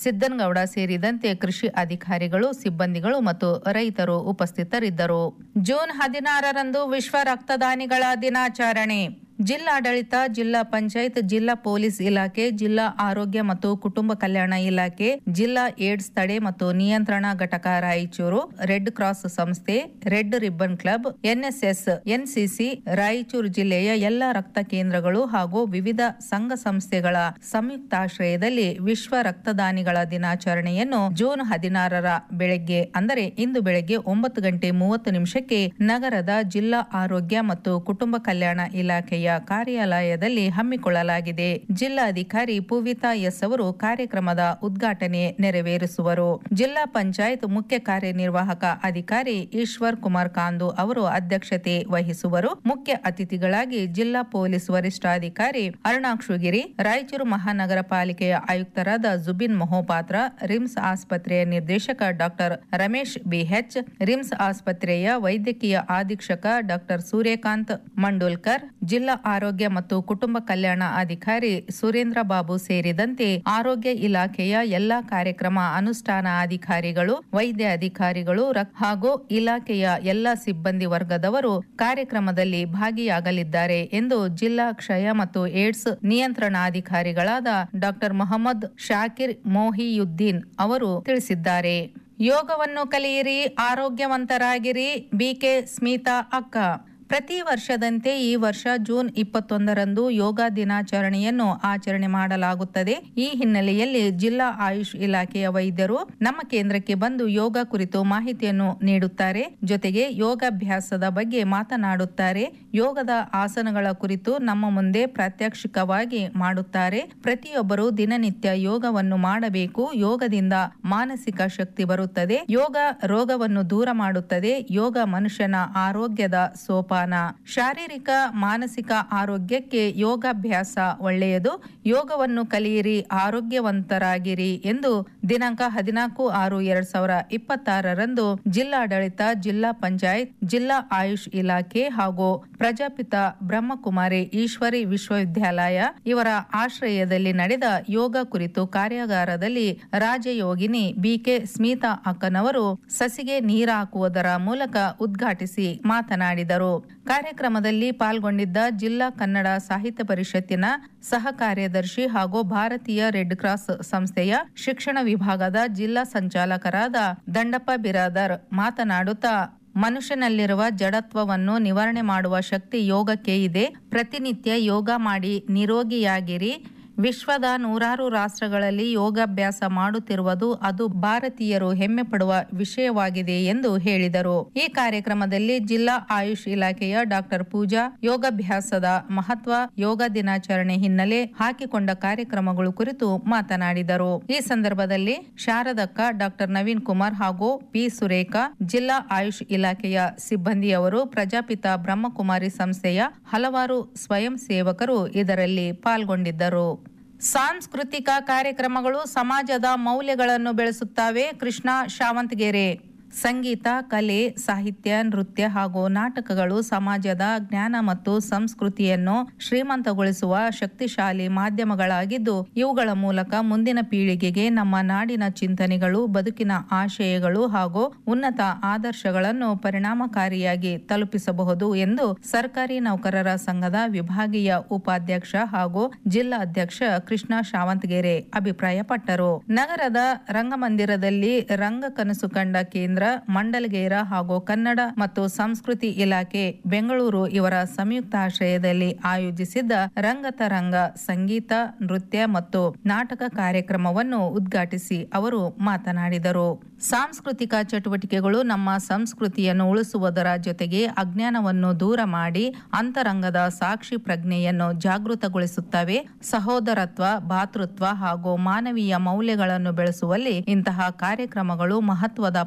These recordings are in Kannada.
ಸಿದ್ದನಗೌಡ ಸೇರಿದಂತೆ ಕೃಷಿ ಅಧಿಕಾರಿಗಳು ಸಿಬ್ಬಂದಿಗಳು ಮತ್ತು ರೈತರು ಉಪಸ್ಥಿತರಿದ್ದರು ಜೂನ್ ಹದಿನಾರರಂದು ವಿಶ್ವ ರಕ್ತದಾನಿಗಳ ದಿನಾಚರಣೆ ಜಿಲ್ಲಾಡಳಿತ ಜಿಲ್ಲಾ ಪಂಚಾಯತ್ ಜಿಲ್ಲಾ ಪೊಲೀಸ್ ಇಲಾಖೆ ಜಿಲ್ಲಾ ಆರೋಗ್ಯ ಮತ್ತು ಕುಟುಂಬ ಕಲ್ಯಾಣ ಇಲಾಖೆ ಜಿಲ್ಲಾ ಏಡ್ಸ್ ತಡೆ ಮತ್ತು ನಿಯಂತ್ರಣ ಘಟಕ ರಾಯಚೂರು ರೆಡ್ ಕ್ರಾಸ್ ಸಂಸ್ಥೆ red ribbon club NSS NCC Raichur ಜಿಲ್ಲೆಯ ಎಲ್ಲ ರಕ್ತ ಕೇಂದ್ರಗಳು ಹಾಗೂ ವಿವಿಧ ಸಂಘ ಸಂಸ್ಥೆಗಳ ಸಂಯುಕ್ತಾಶ್ರಯದಲ್ಲಿ ವಿಶ್ವ ರಕ್ತದಾನಿಗಳ ದಿನಾಚರಣೆಯನ್ನು ಜೂನ್ ಹದಿನಾರರ ಬೆಳಗ್ಗೆ ಅಂದರೆ ಇಂದು ಬೆಳಗ್ಗೆ ಒಂಬತ್ತು ಗಂಟೆ ಮೂವತ್ತು ನಿಮಿಷಕ್ಕೆ ನಗರದ ಜಿಲ್ಲಾ ಆರೋಗ್ಯ ಮತ್ತು ಕುಟುಂಬ ಕಲ್ಯಾಣ ಇಲಾಖೆಯ ಕಾರ್ಯಾಲಯದಲ್ಲಿ ಹಮ್ಮಿಕೊಳ್ಳಲಾಗಿದೆ ಜಿಲ್ಲಾಧಿಕಾರಿ ಪೂವಿತಾ ಎಸ್ ಅವರು ಕಾರ್ಯಕ್ರಮದ ಉದ್ಘಾಟನೆ ನೆರವೇರಿಸುವರು ಜಿಲ್ಲಾ ಪಂಚಾಯತ್ ಮುಖ್ಯ ಕಾರ್ಯನಿರ್ವಾಹಕ ಅಧಿಕಾರಿ ಈಶ್ವರ್ ಕುಮಾರ್ ಕಾಂದು ಅವರು ಅಧ್ಯಕ್ಷತೆ ವಹಿಸುವರು ಮುಖ್ಯ ಅತಿಥಿಗಳಾಗಿ ಜಿಲ್ಲಾ ಪೊಲೀಸ್ ವರಿಷ್ಠಾಧಿಕಾರಿ ಅರುಣಾಕ್ಷುಗಿರಿ ರಾಯಚೂರು ಮಹಾನಗರ ಪಾಲಿಕೆಯ ಆಯುಕ್ತರಾದ ಜುಬಿನ್ ಮೊಹೋಪಾತ್ರ ರಿಮ್ಸ್ ಆಸ್ಪತ್ರೆಯ ನಿರ್ದೇಶಕ ಡಾಕ್ಟರ್ ರಮೇಶ್ ಬಿಎಚ್ ರಿಮ್ಸ್ ಆಸ್ಪತ್ರೆಯ ವೈದ್ಯಕೀಯ ಅಧೀಕ್ಷಕ ಡಾಕ್ಟರ್ ಸೂರ್ಯಕಾಂತ್ ಮಂಡೋಲ್ಕರ್ ಜಿಲ್ಲಾ ಆರೋಗ್ಯ ಮತ್ತು ಕುಟುಂಬ ಕಲ್ಯಾಣ ಅಧಿಕಾರಿ ಸುರೇಂದ್ರ ಬಾಬು ಸೇರಿದಂತೆ ಆರೋಗ್ಯ ಇಲಾಖೆಯ ಎಲ್ಲಾ ಕಾರ್ಯಕ್ರಮ ಅನುಷ್ಠಾನ ಅಧಿಕಾರಿಗಳು ವೈದ್ಯ ಅಧಿಕಾರಿಗಳು ರಕ್- ಹಾಗೂ ಇಲಾಖೆಯ ಎಲ್ಲ ಸಿಬ್ಬಂದಿ ವರ್ಗದವರು ಕಾರ್ಯಕ್ರಮದಲ್ಲಿ ಭಾಗಿಯಾಗಲಿದ್ದಾರೆ ಎಂದು ಜಿಲ್ಲಾ ಕ್ಷಯ ಮತ್ತು ಏಡ್ಸ್ ನಿಯಂತ್ರಣಾಧಿಕಾರಿಗಳಾದ ಡಾಕ್ಟರ್ ಮೊಹಮ್ಮದ್ ಶಾಕಿರ್ ಮೋಹಿಯುದ್ದೀನ್ ಅವರು ತಿಳಿಸಿದ್ದಾರೆ ಯೋಗವನ್ನು ಕಲಿಯಿರಿ ಆರೋಗ್ಯವಂತರಾಗಿರಿ ಬಿಕೆ ಸ್ಮಿತಾ ಅಕ್ಕ ಪ್ರತಿ ವರ್ಷದಂತೆ ಈ ವರ್ಷ ಜೂನ್ ಇಪ್ಪತ್ತೊಂದರಂದು ಯೋಗ ದಿನಾಚರಣೆಯನ್ನು ಆಚರಣೆ ಮಾಡಲಾಗುತ್ತದೆ ಈ ಹಿನ್ನೆಲೆಯಲ್ಲಿ ಜಿಲ್ಲಾ ಆಯುಷ್ ಇಲಾಖೆಯ ವೈದ್ಯರು ನಮ್ಮ ಕೇಂದ್ರಕ್ಕೆ ಬಂದು ಯೋಗ ಕುರಿತು ಮಾಹಿತಿಯನ್ನು ನೀಡುತ್ತಾರೆ ಜೊತೆಗೆ ಯೋಗಾಭ್ಯಾಸದ ಬಗ್ಗೆ ಮಾತನಾಡುತ್ತಾರೆ ಯೋಗದ ಆಸನಗಳ ಕುರಿತು ನಮ್ಮ ಮುಂದೆ ಪ್ರಾತ್ಯಕ್ಷಿಕವಾಗಿ ಮಾಡುತ್ತಾರೆ ಪ್ರತಿಯೊಬ್ಬರು ದಿನನಿತ್ಯ ಯೋಗವನ್ನು ಮಾಡಬೇಕು ಯೋಗದಿಂದ ಮಾನಸಿಕ ಶಕ್ತಿ ಬರುತ್ತದೆ ಯೋಗ ರೋಗವನ್ನು ದೂರ ಮಾಡುತ್ತದೆ ಯೋಗ ಮನುಷ್ಯನ ಆರೋಗ್ಯದ ಸೋಪಾನ ಶಾರೀರಿಕ ಮಾನಸಿಕ ಆರೋಗ್ಯಕ್ಕೆ ಯೋಗಾಭ್ಯಾಸ ಒಳ್ಳೆಯದು ಯೋಗವನ್ನು ಕಲಿಯಿರಿ ಆರೋಗ್ಯವಂತರಾಗಿರಿ ಎಂದು ದಿನಾಂಕ ಹದಿನಾಲ್ಕು ಆರು ಎರಡ್ ಸಾವಿರ ಇಪ್ಪತ್ತಾರರಂದು ಜಿಲ್ಲಾಡಳಿತ ಜಿಲ್ಲಾ ಪಂಚಾಯತ್ ಜಿಲ್ಲಾ ಆಯುಷ್ ಇಲಾಖೆ ಹಾಗೂ ಪ್ರಜಾಪಿತ ಬ್ರಹ್ಮಕುಮಾರಿ ಈಶ್ವರಿ ವಿಶ್ವವಿದ್ಯಾಲಯ ಇವರ ಆಶ್ರಯದಲ್ಲಿ ನಡೆದ ಯೋಗ ಕುರಿತು ಕಾರ್ಯಾಗಾರದಲ್ಲಿ ರಾಜಯೋಗಿನಿ ಬಿಕೆ ಸ್ಮಿತಾ ಅಕ್ಕನವರು ಸಸಿಗೆ ನೀರ ಹಾಕುವುದರ ಮೂಲಕ ಉದ್ಘಾಟಿಸಿ ಮಾತನಾಡಿದರು ಕಾರ್ಯಕ್ರಮದಲ್ಲಿ ಪಾಲ್ಗೊಂಡಿದ್ದ ಜಿಲ್ಲಾ ಕನ್ನಡ ಸಾಹಿತ್ಯ ಪರಿಷತ್ತಿನ ಸಹ ಕಾರ್ಯದರ್ಶಿ ಹಾಗೂ ಭಾರತೀಯ ರೆಡ್ ಕ್ರಾಸ್ ಸಂಸ್ಥೆಯ ಶಿಕ್ಷಣ ವಿಭಾಗದ ಜಿಲ್ಲಾ ಸಂಚಾಲಕರಾದ ದಂಡಪ್ಪ ಬಿರಾದರ್ ಮಾತನಾಡುತ್ತಾ ಮನುಷ್ಯನಲ್ಲಿರುವ ಜಡತ್ವವನ್ನು ನಿವಾರಣೆ ಮಾಡುವ ಶಕ್ತಿ ಯೋಗಕ್ಕೆ ಇದೆ ಪ್ರತಿನಿತ್ಯ ಯೋಗ ಮಾಡಿ ನಿರೋಗಿಯಾಗಿರಿ ವಿಶ್ವದ ನೂರಾರು ರಾಷ್ಟ್ರಗಳಲ್ಲಿ ಯೋಗಾಭ್ಯಾಸ ಮಾಡುತ್ತಿರುವುದು ಅದು ಭಾರತೀಯರು ಹೆಮ್ಮೆ ಪಡುವ ವಿಷಯವಾಗಿದೆ ಎಂದು ಹೇಳಿದರು ಈ ಕಾರ್ಯಕ್ರಮದಲ್ಲಿ ಜಿಲ್ಲಾ ಆಯುಷ್ ಇಲಾಖೆಯ ಡಾಕ್ಟರ್ ಪೂಜಾ ಯೋಗಾಭ್ಯಾಸದ ಮಹತ್ವ ಯೋಗ ದಿನಾಚರಣೆ ಹಿನ್ನೆಲೆ ಹಾಕಿಕೊಂಡ ಕಾರ್ಯಕ್ರಮಗಳು ಕುರಿತು ಮಾತನಾಡಿದರು ಈ ಸಂದರ್ಭದಲ್ಲಿ ಶಾರದಕ್ಕ ಡಾಕ್ಟರ್ ನವೀನ್ ಕುಮಾರ್ ಹಾಗೂ ಪಿ ಸುರೇಖಾ ಜಿಲ್ಲಾ ಆಯುಷ್ ಇಲಾಖೆಯ ಸಿಬ್ಬಂದಿಯವರು ಪ್ರಜಾಪಿತ ಬ್ರಹ್ಮಕುಮಾರಿ ಸಂಸ್ಥೆಯ ಹಲವಾರು ಸ್ವಯಂ ಸೇವಕರು ಇದರಲ್ಲಿ ಪಾಲ್ಗೊಂಡಿದ್ದರು ಸಾಂಸ್ಕೃತಿಕ ಕಾರ್ಯಕ್ರಮಗಳು ಸಮಾಜದ ಮೌಲ್ಯಗಳನ್ನು ಬೆಳೆಸುತ್ತವೆ ಕೃಷ್ಣ ಶಾವಂತಗೆರೆ ಸಂಗೀತ ಕಲೆ ಸಾಹಿತ್ಯ ನೃತ್ಯ ಹಾಗೂ ನಾಟಕಗಳು ಸಮಾಜದ ಜ್ಞಾನ ಮತ್ತು ಸಂಸ್ಕೃತಿಯನ್ನು ಶ್ರೀಮಂತಗೊಳಿಸುವ ಶಕ್ತಿಶಾಲಿ ಮಾಧ್ಯಮಗಳಾಗಿದ್ದು ಇವುಗಳ ಮೂಲಕ ಮುಂದಿನ ಪೀಳಿಗೆಗೆ ನಮ್ಮ ನಾಡಿನ ಚಿಂತನೆಗಳು ಬದುಕಿನ ಆಶಯಗಳು ಹಾಗೂ ಉನ್ನತ ಆದರ್ಶಗಳನ್ನು ಪರಿಣಾಮಕಾರಿಯಾಗಿ ತಲುಪಿಸಬಹುದು ಎಂದು ಸರ್ಕಾರಿ ನೌಕರರ ಸಂಘದ ವಿಭಾಗೀಯ ಉಪಾಧ್ಯಕ್ಷ ಹಾಗೂ ಜಿಲ್ಲಾ ಅಧ್ಯಕ್ಷ ಕೃಷ್ಣ ಶಾವಂತಗೆರೆ ಅಭಿಪ್ರಾಯಪಟ್ಟರು ನಗರದ ರಂಗಮಂದಿರದಲ್ಲಿ ರಂಗ ಕನಸು ಕಂಡ ಕೇಂದ್ರ ಮಂಡಲಗೇರ ಹಾಗೂ ಕನ್ನಡ ಮತ್ತು ಸಂಸ್ಕೃತಿ ಇಲಾಖೆ ಬೆಂಗಳೂರು ಇವರ ಸಂಯುಕ್ತಾಶ್ರಯದಲ್ಲಿ ಆಯೋಜಿಸಿದ್ದ ರಂಗತರಂಗ ಸಂಗೀತ ನೃತ್ಯ ಮತ್ತು ನಾಟಕ ಕಾರ್ಯಕ್ರಮವನ್ನು ಉದ್ಘಾಟಿಸಿ ಅವರು ಮಾತನಾಡಿದರು ಸಾಂಸ್ಕೃತಿಕ ಚಟುವಟಿಕೆಗಳು ನಮ್ಮ ಸಂಸ್ಕೃತಿಯನ್ನು ಉಳಿಸುವುದರ ಜೊತೆಗೆ ಅಜ್ಞಾನವನ್ನು ದೂರ ಮಾಡಿ ಅಂತರಂಗದ ಸಾಕ್ಷಿ ಪ್ರಜ್ಞೆಯನ್ನು ಜಾಗೃತಗೊಳಿಸುತ್ತವೆ ಸಹೋದರತ್ವ ಭಾತೃತ್ವ ಹಾಗೂ ಮಾನವೀಯ ಮೌಲ್ಯಗಳನ್ನು ಬೆಳೆಸುವಲ್ಲಿ ಇಂತಹ ಕಾರ್ಯಕ್ರಮಗಳು ಮಹತ್ವದ ಪಾತ್ರ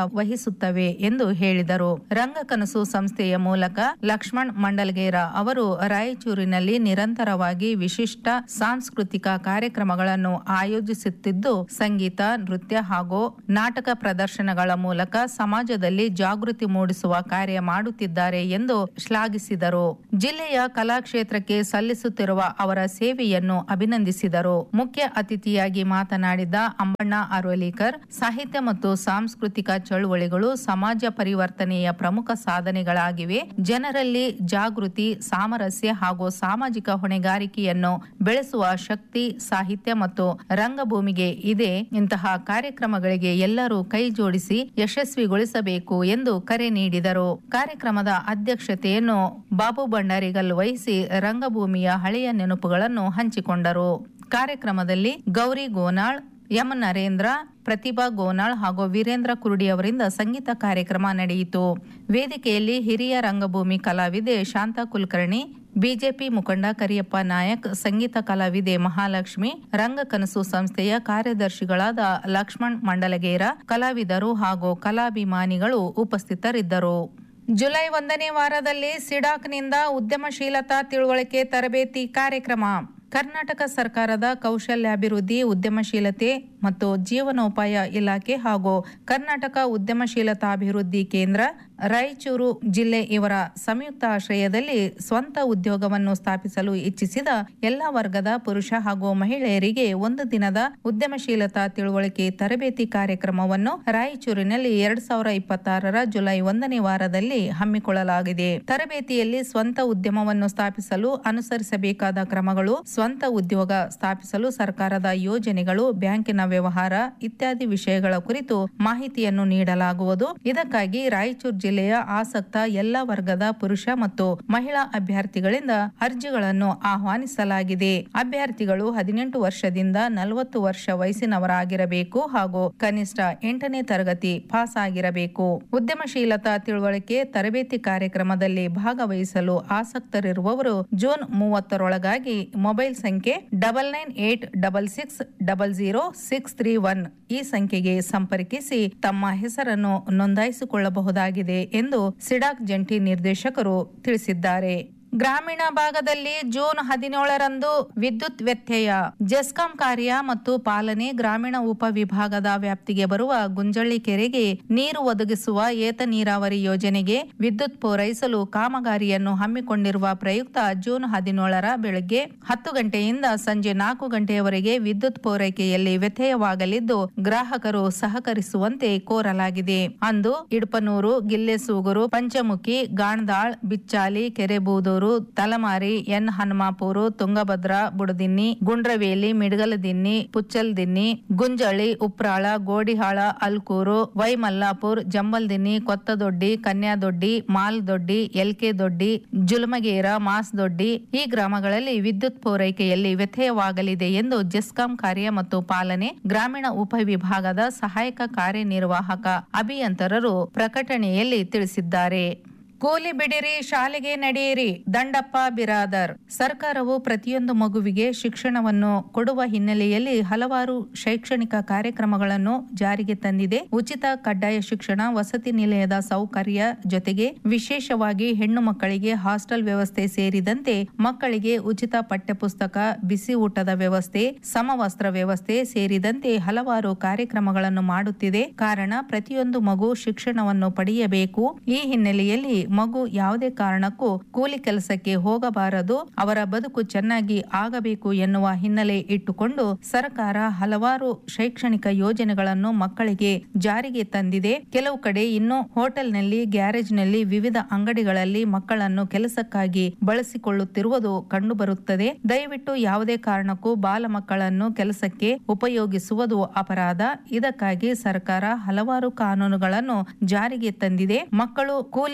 ವಹಿಸುತ್ತವೆ ಎಂದು ಹೇಳಿದರು ರಂಗಕನಸು ಸಂಸ್ಥೆಯ ಮೂಲಕ ಲಕ್ಷ್ಮಣ್ ಮಂಡಲ್ಗೇರ ಅವರು ರಾಯಚೂರಿನಲ್ಲಿ ನಿರಂತರವಾಗಿ ವಿಶಿಷ್ಟ ಸಾಂಸ್ಕೃತಿಕ ಕಾರ್ಯಕ್ರಮಗಳನ್ನು ಆಯೋಜಿಸುತ್ತಿದ್ದು ಸಂಗೀತ ನೃತ್ಯ ಹಾಗೂ ನಾಟಕ ಪ್ರದರ್ಶನಗಳ ಮೂಲಕ ಸಮಾಜದಲ್ಲಿ ಜಾಗೃತಿ ಮೂಡಿಸುವ ಕಾರ್ಯ ಮಾಡುತ್ತಿದ್ದಾರೆ ಎಂದು ಶ್ಲಾಘಿಸಿದರು ಜಿಲ್ಲೆಯ ಕಲಾಕ್ಷೇತ್ರಕ್ಕೆ ಸಲ್ಲಿಸುತ್ತಿರುವ ಅವರ ಸೇವೆಯನ್ನು ಅಭಿನಂದಿಸಿದರು ಮುಖ್ಯ ಅತಿಥಿಯಾಗಿ ಮಾತನಾಡಿದ ಅಂಬಣ್ಣ ಅರೋಲಿಕರ್ ಸಾಹಿತ್ಯ ಮತ್ತು ಸಾಂಸ್ಕೃತಿಕ ಚಳುವಳಿಗಳು ಸಮಾಜ ಪರಿವರ್ತನೆಯ ಪ್ರಮುಖ ಸಾಧನೆಗಳಾಗಿವೆ ಜನರಲ್ಲಿ ಜಾಗೃತಿ ಸಾಮರಸ್ಯ ಹಾಗೂ ಸಾಮಾಜಿಕ ಹೊಣೆಗಾರಿಕೆಯನ್ನು ಬೆಳೆಸುವ ಶಕ್ತಿ ಸಾಹಿತ್ಯ ಮತ್ತು ರಂಗಭೂಮಿಗೆ ಇದೆ ಇಂತಹ ಕಾರ್ಯಕ್ರಮಗಳಿಗೆ ಎಲ್ಲರೂ ಕೈ ಜೋಡಿಸಿ ಯಶಸ್ವಿಗೊಳಿಸಬೇಕು ಎಂದು ಕರೆ ನೀಡಿದರು ಕಾರ್ಯಕ್ರಮದ ಅಧ್ಯಕ್ಷತೆಯನ್ನು ಬಾಬು ಭಂಡಾರಿಗಲ್ ವಹಿಸಿ ರಂಗಭೂಮಿಯ ಹಳೆಯ ನೆನಪುಗಳನ್ನು ಹಂಚಿಕೊಂಡರು ಕಾರ್ಯಕ್ರಮದಲ್ಲಿ ಗೌರಿ ಗೋನಾಳ್ ಎಂ ನರೇಂದ್ರ ಪ್ರತಿಭಾ ಗೋನಾಳ್ ಹಾಗೂ ವೀರೇಂದ್ರ ಕುರುಡಿ ಅವರಿಂದ ಸಂಗೀತ ಕಾರ್ಯಕ್ರಮ ನಡೆಯಿತು ವೇದಿಕೆಯಲ್ಲಿ ಹಿರಿಯ ರಂಗಭೂಮಿ ಕಲಾವಿದೆ ಶಾಂತಾ ಕುಲಕರ್ಣಿ ಬಿಜೆಪಿ ಮುಖಂಡ ಕರಿಯಪ್ಪ ನಾಯಕ್ ಸಂಗೀತ ಕಲಾವಿದೆ ಮಹಾಲಕ್ಷ್ಮಿ ರಂಗಕನಸು ಸಂಸ್ಥೆಯ ಕಾರ್ಯದರ್ಶಿಗಳಾದ ಲಕ್ಷ್ಮಣ್ ಮಂಡಲಗೇರ ಕಲಾವಿದರು ಹಾಗೂ ಕಲಾಭಿಮಾನಿಗಳು ಉಪಸ್ಥಿತರಿದ್ದರು ಜುಲೈ ಒಂದನೇ ವಾರದಲ್ಲಿ ಸಿಡಾಕ್ನಿಂದ ಉದ್ಯಮಶೀಲತಾ ತಿಳುವಳಿಕೆ ತರಬೇತಿ ಕಾರ್ಯಕ್ರಮ ಕರ್ನಾಟಕ ಸರ್ಕಾರದ ಕೌಶಲ್ಯಾಭಿವೃದ್ಧಿ ಉದ್ಯಮಶೀಲತೆ ಮತ್ತು ಜೀವನೋಪಾಯ ಇಲಾಖೆ ಹಾಗೂ ಕರ್ನಾಟಕ ಉದ್ಯಮಶೀಲತಾಭಿವೃದ್ಧಿ ಕೇಂದ್ರ ರಾಯಚೂರು ಜಿಲ್ಲೆ ಇವರ ಸಂಯುಕ್ತ ಆಶ್ರಯದಲ್ಲಿ ಸ್ವಂತ ಉದ್ಯೋಗವನ್ನು ಸ್ಥಾಪಿಸಲು ಇಚ್ಛಿಸಿದ ಎಲ್ಲ ವರ್ಗದ ಪುರುಷ ಹಾಗೂ ಮಹಿಳೆಯರಿಗೆ ಒಂದು ದಿನದ ಉದ್ಯಮಶೀಲತಾ ತಿಳುವಳಿಕೆ ತರಬೇತಿ ಕಾರ್ಯಕ್ರಮವನ್ನು ರಾಯಚೂರಿನಲ್ಲಿ ಎರಡ್ ಸಾವಿರ ಇಪ್ಪತ್ತಾರರ ಜುಲೈ ಒಂದನೇ ವಾರದಲ್ಲಿ ಹಮ್ಮಿಕೊಳ್ಳಲಾಗಿದೆ ತರಬೇತಿಯಲ್ಲಿ ಸ್ವಂತ ಉದ್ಯಮವನ್ನು ಸ್ಥಾಪಿಸಲು ಅನುಸರಿಸಬೇಕಾದ ಕ್ರಮಗಳು ಸ್ವಂತ ಉದ್ಯೋಗ ಸ್ಥಾಪಿಸಲು ಸರ್ಕಾರದ ಯೋಜನೆಗಳು ಬ್ಯಾಂಕಿನ ವ್ಯವಹಾರ ಇತ್ಯಾದಿ ವಿಷಯಗಳ ಕುರಿತು ಮಾಹಿತಿಯನ್ನು ನೀಡಲಾಗುವುದು ಇದಕ್ಕಾಗಿ ರಾಯಚೂರು ಜಿಲ್ಲೆಯ ಆಸಕ್ತ ಎಲ್ಲ ವರ್ಗದ ಪುರುಷ ಮತ್ತು ಮಹಿಳಾ ಅಭ್ಯರ್ಥಿಗಳಿಂದ ಅರ್ಜಿಗಳನ್ನು ಆಹ್ವಾನಿಸಲಾಗಿದೆ ಅಭ್ಯರ್ಥಿಗಳು ಹದಿನೆಂಟು ವರ್ಷದಿಂದ ನಲವತ್ತು ವರ್ಷ ವಯಸ್ಸಿನವರಾಗಿರಬೇಕು ಹಾಗೂ ಕನಿಷ್ಠ ಎಂಟನೇ ತರಗತಿ ಪಾಸ್ ಆಗಿರಬೇಕು ಉದ್ಯಮಶೀಲತಾ ತಿಳುವಳಿಕೆ ತರಬೇತಿ ಕಾರ್ಯಕ್ರಮದಲ್ಲಿ ಭಾಗವಹಿಸಲು ಆಸಕ್ತರಿರುವವರು ಜೂನ್ ಮೂವತ್ತರೊಳಗಾಗಿ ಮೊಬೈಲ್ ಸಂಖ್ಯೆ double nine eight double six double zero six three one ಈ ಸಂಖ್ಯೆಗೆ ಸಂಪರ್ಕಿಸಿ ತಮ್ಮ ಹೆಸರನ್ನು ನೋಂದಾಯಿಸಿಕೊಳ್ಳಬಹುದಾಗಿದೆ ಎಂದು ಸಿಡಾಕ್ ಜಂಟಿ ನಿರ್ದೇಶಕರು ತಿಳಿಸಿದ್ದಾರೆ ಗ್ರಾಮೀಣ ಭಾಗದಲ್ಲಿ ಜೂನ್ ಹದಿನೇಳರಂದು ವಿದ್ಯುತ್ ವ್ಯತ್ಯಯ ಜೆಸ್ಕಾಂ ಕಾರ್ಯ ಮತ್ತು ಪಾಲನೆ ಗ್ರಾಮೀಣ ಉಪವಿಭಾಗದ ವ್ಯಾಪ್ತಿಗೆ ಬರುವ ಗುಂಜಳ್ಳಿ ಕೆರೆಗೆ ನೀರು ಒದಗಿಸುವ ಏತ ನೀರಾವರಿ ಯೋಜನೆಗೆ ವಿದ್ಯುತ್ ಪೂರೈಸಲು ಕಾಮಗಾರಿಯನ್ನು ಹಮ್ಮಿಕೊಂಡಿರುವ ಪ್ರಯುಕ್ತ ಜೂನ್ ಹದಿನೇಳರ ಬೆಳಗ್ಗೆ ಹತ್ತು ಗಂಟೆಯಿಂದ ಸಂಜೆ ನಾಲ್ಕು ಗಂಟೆಯವರೆಗೆ ವಿದ್ಯುತ್ ಪೂರೈಕೆಯಲ್ಲಿ ವ್ಯತ್ಯಯವಾಗಲಿದ್ದು ಗ್ರಾಹಕರು ಸಹಕರಿಸುವಂತೆ ಕೋರಲಾಗಿದೆ ಅಂದು ಇಡ್ಪನೂರು ಗಿಲ್ಲೆಸೂಗೂರು ಪಂಚಮುಖಿ ಗಾಣದಾಳ್ ಬಿಚ್ಚಾಲಿ ಕೆರೆಬೂದೂರು ತಲಮಾರಿ ಎನ್ ಹನುಮಾಪುರು ತುಂಗಭದ್ರಾ ಬುಡದಿನ್ನಿ ಗುಂಡ್ರವೇಲಿ ಮಿಡಗಲದಿನ್ನಿ ಪುಚ್ಚಲ್ದಿನ್ನಿ ಗುಂಜಳಿ ಉಪ್ರಾಳ ಗೋಡಿಹಾಳ ಅಲ್ಕೂರು ವೈಮಲ್ಲಾಪುರ್ ಜಂಬಲ್ದಿನ್ನಿ ಕೊತ್ತದೊಡ್ಡಿ ಕನ್ಯಾದೊಡ್ಡಿ ಮಾಲ್ದೊಡ್ಡಿ ಎಲ್ಕೆ ದೊಡ್ಡಿ ಜುಲ್ಮಗೇರ ಮಾಸ್ದೊಡ್ಡಿ ಈ ಗ್ರಾಮಗಳಲ್ಲಿ ವಿದ್ಯುತ್ ಪೂರೈಕೆಯಲ್ಲಿ ವ್ಯತ್ಯಯವಾಗಲಿದೆ ಎಂದು ಜೆಸ್ಕಾಂ ಕಾರ್ಯ ಮತ್ತು ಪಾಲನೆ ಗ್ರಾಮೀಣ ಉಪವಿಭಾಗದ ಸಹಾಯಕ ಕಾರ್ಯನಿರ್ವಾಹಕ ಅಭಿಯಂತರರು ಪ್ರಕಟಣೆಯಲ್ಲಿ ತಿಳಿಸಿದ್ದಾರೆ ಕೂಲಿ ಬಿಡಿರಿ ಶಾಲೆಗೆ ನಡೆಯಿರಿ ದಂಡಪ್ಪ ಬಿರಾದರ್ ಸರ್ಕಾರವು ಪ್ರತಿಯೊಂದು ಮಗುವಿಗೆ ಶಿಕ್ಷಣವನ್ನು ಕೊಡುವ ಹಿನ್ನೆಲೆಯಲ್ಲಿ ಹಲವಾರು ಶೈಕ್ಷಣಿಕ ಕಾರ್ಯಕ್ರಮಗಳನ್ನು ಜಾರಿಗೆ ತಂದಿದೆ ಉಚಿತ ಕಡ್ಡಾಯ ಶಿಕ್ಷಣ ವಸತಿ ನಿಲಯದ ಸೌಕರ್ಯ ಜೊತೆಗೆ ವಿಶೇಷವಾಗಿ ಹೆಣ್ಣು ಮಕ್ಕಳಿಗೆ ಹಾಸ್ಟೆಲ್ ವ್ಯವಸ್ಥೆ ಸೇರಿದಂತೆ ಮಕ್ಕಳಿಗೆ ಉಚಿತ ಪಠ್ಯಪುಸ್ತಕ ಬಿಸಿ ಊಟದ ವ್ಯವಸ್ಥೆ ಸಮವಸ್ತ್ರ ವ್ಯವಸ್ಥೆ ಸೇರಿದಂತೆ ಹಲವಾರು ಕಾರ್ಯಕ್ರಮಗಳನ್ನು ಮಾಡುತ್ತಿದೆ ಕಾರಣ ಪ್ರತಿಯೊಂದು ಮಗು ಶಿಕ್ಷಣವನ್ನು ಪಡೆಯಬೇಕು ಈ ಹಿನ್ನೆಲೆಯಲ್ಲಿ ಮಗು ಯಾವುದೇ ಕಾರಣಕ್ಕೂ ಕೂಲಿ ಕೆಲಸಕ್ಕೆ ಹೋಗಬಾರದು ಅವರ ಬದುಕು ಚೆನ್ನಾಗಿ ಆಗಬೇಕು ಎನ್ನುವ ಹಿನ್ನೆಲೆ ಇಟ್ಟುಕೊಂಡು ಸರ್ಕಾರ ಹಲವಾರು ಶೈಕ್ಷಣಿಕ ಯೋಜನೆಗಳನ್ನು ಮಕ್ಕಳಿಗೆ ಜಾರಿಗೆ ತಂದಿದೆ ಕೆಲವು ಕಡೆ ಇನ್ನು ಹೋಟೆಲ್ನಲ್ಲಿ ಗ್ಯಾರೇಜ್ನಲ್ಲಿ ವಿವಿಧ ಅಂಗಡಿಗಳಲ್ಲಿ ಮಕ್ಕಳನ್ನು ಕೆಲಸಕ್ಕಾಗಿ ಬಳಸಿಕೊಳ್ಳುತ್ತಿರುವುದು ಕಂಡುಬರುತ್ತದೆ ದಯವಿಟ್ಟು ಯಾವುದೇ ಕಾರಣಕ್ಕೂ ಬಾಲ ಮಕ್ಕಳನ್ನು ಕೆಲಸಕ್ಕೆ ಉಪಯೋಗಿಸುವುದು ಅಪರಾಧ ಇದಕ್ಕಾಗಿ ಸರ್ಕಾರ ಹಲವಾರು ಕಾನೂನುಗಳನ್ನು ಜಾರಿಗೆ ತಂದಿದೆ ಮಕ್ಕಳು ಕೂಲಿ ಬಿಡಿರಿ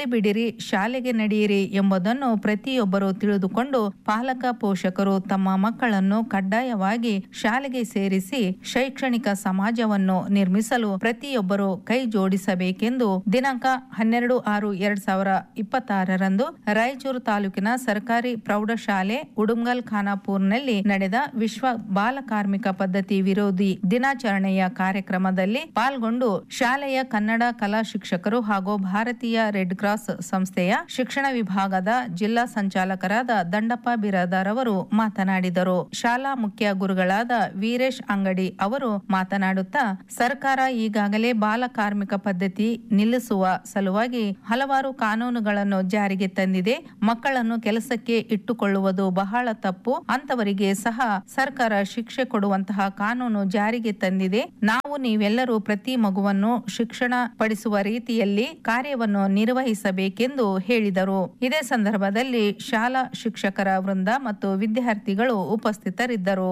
ಬನ್ನಿರಿ ಶಾಲೆಗೆ ನಡೆಯಿರಿ ಎಂಬುದನ್ನು ಪ್ರತಿಯೊಬ್ಬರು ತಿಳಿದುಕೊಂಡು ಪಾಲಕ ಪೋಷಕರು ತಮ್ಮ ಮಕ್ಕಳನ್ನು ಕಡ್ಡಾಯವಾಗಿ ಶಾಲೆಗೆ ಸೇರಿಸಿ ಶೈಕ್ಷಣಿಕ ಸಮಾಜವನ್ನು ನಿರ್ಮಿಸಲು ಪ್ರತಿಯೊಬ್ಬರು ಕೈ ಜೋಡಿಸಬೇಕೆಂದು ದಿನಾಂಕ ಹನ್ನೆರಡು ಆರು ಎರಡ್ ಸಾವಿರ ಇಪ್ಪತ್ತಾರರಂದು ರಾಯಚೂರು ತಾಲೂಕಿನ ಸರ್ಕಾರಿ ಪ್ರೌಢಶಾಲೆ ಉಡುಮ್ಗಲ್ ಖಾನಾಪುರ್ನಲ್ಲಿ ನಡೆದ ವಿಶ್ವ ಬಾಲ ಕಾರ್ಮಿಕ ಪದ್ಧತಿ ವಿರೋಧಿ ದಿನಾಚರಣೆಯ ಕಾರ್ಯಕ್ರಮದಲ್ಲಿ ಪಾಲ್ಗೊಂಡು ಶಾಲೆಯ ಕನ್ನಡ ಕಲಾ ಶಿಕ್ಷಕರು ಹಾಗೂ ಭಾರತೀಯ ರೆಡ್ ಕ್ರಾಸ್ ಸಂಸ್ಥೆಯ ಶಿಕ್ಷಣ ವಿಭಾಗದ ಜಿಲ್ಲಾ ಸಂಚಾಲಕರಾದ ದಂಡಪ್ಪ ಬಿರಾದಾರ್ ಅವರು ಮಾತನಾಡಿದರು ಶಾಲಾ ಮುಖ್ಯ ಗುರುಗಳಾದ ವೀರೇಶ್ ಅಂಗಡಿ ಅವರು ಮಾತನಾಡುತ್ತಾ ಸರ್ಕಾರ ಈಗಾಗಲೇ ಬಾಲ ಕಾರ್ಮಿಕ ಪದ್ಧತಿ ನಿಲ್ಲಿಸುವ ಸಲುವಾಗಿ ಹಲವಾರು ಕಾನೂನುಗಳನ್ನು ಜಾರಿಗೆ ತಂದಿದೆ ಮಕ್ಕಳನ್ನು ಕೆಲಸಕ್ಕೆ ಇಟ್ಟುಕೊಳ್ಳುವುದು ಬಹಳ ತಪ್ಪು ಅಂತವರಿಗೆ ಸಹ ಸರ್ಕಾರ ಶಿಕ್ಷೆ ಕೊಡುವಂತಹ ಕಾನೂನು ಜಾರಿಗೆ ತಂದಿದೆ ನಾವು ನೀವೆಲ್ಲರೂ ಪ್ರತಿ ಮಗುವನ್ನು ಶಿಕ್ಷಣ ಪಡಿಸುವ ರೀತಿಯಲ್ಲಿ ಕಾರ್ಯವನ್ನು ನಿರ್ವಹಿಸಬೇಕೆಂದು ಹೇಳಿದರು ಇದೇ ಸಂದರ್ಭದಲ್ಲಿ ಶಾಲಾ ಶಿಕ್ಷಕರ ವೃಂದ ಮತ್ತು ವಿದ್ಯಾರ್ಥಿಗಳು ಉಪಸ್ಥಿತರಿದ್ದರು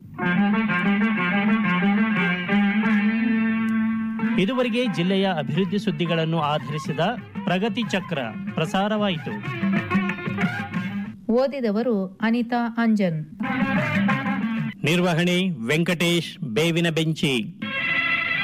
ಇದುವರೆಗೆ ಜಿಲ್ಲೆಯ ಅಭಿವೃದ್ಧಿ ಸುದ್ದಿಗಳನ್ನು ಆಧರಿಸಿದ ಪ್ರಗತಿ ಚಕ್ರ ಪ್ರಸಾರವಾಯಿತು ಓದಿದವರು ಅನಿತಾ ಅಂಜನ್ ನಿರ್ವಹಣೆ ವೆಂಕಟೇಶ್ ಬೇವಿನ ಬೆಂಚಿ